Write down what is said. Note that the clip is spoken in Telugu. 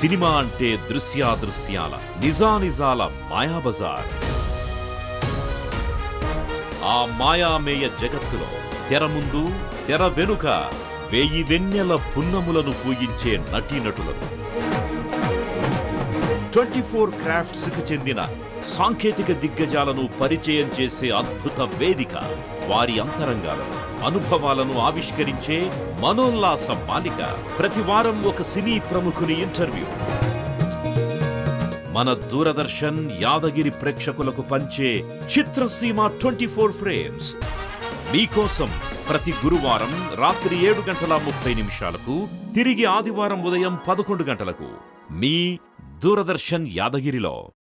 సినిమా అంటే దృశ్యాదృశ్యాల నిజానిజాల మాయాబజార్ ఆ మాయామేయ జగత్తులో తెర ముందు తెర వెనుక వెయ్యి వెన్నెల పున్నములను పూయించే నటీనటులను ట్వంటీ ఫోర్ క్రాఫ్ట్స్ కు చెందిన సాంకేతిక దిగ్గజాలను పరిచయం చేసే అద్భుత వేదిక వారి అంతరంగాలను అనుభవాలను ఆవిష్కరించే మనోల్లాస మాలిక ప్రతి వారం ఒక సినీ ప్రముఖుని ఇంటర్వ్యూ మన దూరదర్శన్ యాదగిరి ప్రేక్షకులకు పంచే చిత్రసీమ ట్వంటీ ఫోర్ ఫ్రేమ్స్ మీకోసం ప్రతి గురువారం రాత్రి ఏడు గంటల ముప్పై నిమిషాలకు తిరిగి ఆదివారం ఉదయం పదకొండు గంటలకు మీ దూరదర్శన్ యాదగిరిలో